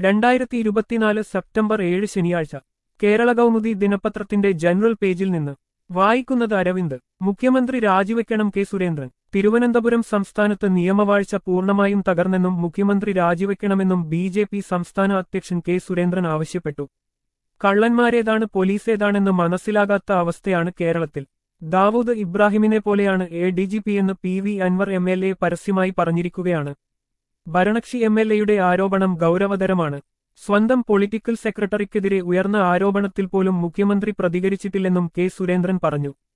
രണ്ടായിരത്തി ഇരുപത്തിനാല് സെപ്റ്റംബർ ഏഴ് ശനിയാഴ്ച കേരള കൗമുദി ദിനപത്രത്തിന്റെ ജനറൽ പേജിൽ നിന്ന് വായിക്കുന്നത് അരവിന്ദ് മുഖ്യമന്ത്രി രാജിവെക്കണം കെ സുരേന്ദ്രൻ തിരുവനന്തപുരം സംസ്ഥാനത്ത് നിയമവാഴ്ച പൂർണ്ണമായും തകർന്നെന്നും മുഖ്യമന്ത്രി രാജിവെക്കണമെന്നും ബി ജെ പി സംസ്ഥാന അധ്യക്ഷൻ കെ സുരേന്ദ്രൻ ആവശ്യപ്പെട്ടു കള്ളന്മാരേതാണ് പോലീസേതാണെന്ന് മനസ്സിലാകാത്ത അവസ്ഥയാണ് കേരളത്തിൽ ദാവൂദ് ഇബ്രാഹിമിനെ പോലെയാണ് എ ഡി ജി പി എന്ന് P V Anwar M L A പരസ്യമായി പറഞ്ഞിരിക്കുകയാണ് ഭരണകക്ഷി എം എൽ എയുടെ ആരോപണം ഗൗരവതരമാണ് സ്വന്തം പൊളിറ്റിക്കൽ സെക്രട്ടറിക്കെതിരെ ഉയർന്ന ആരോപണത്തിൽ പോലും മുഖ്യമന്ത്രി പ്രതികരിച്ചിട്ടില്ലെന്നും കെ സുരേന്ദ്രൻ പറഞ്ഞു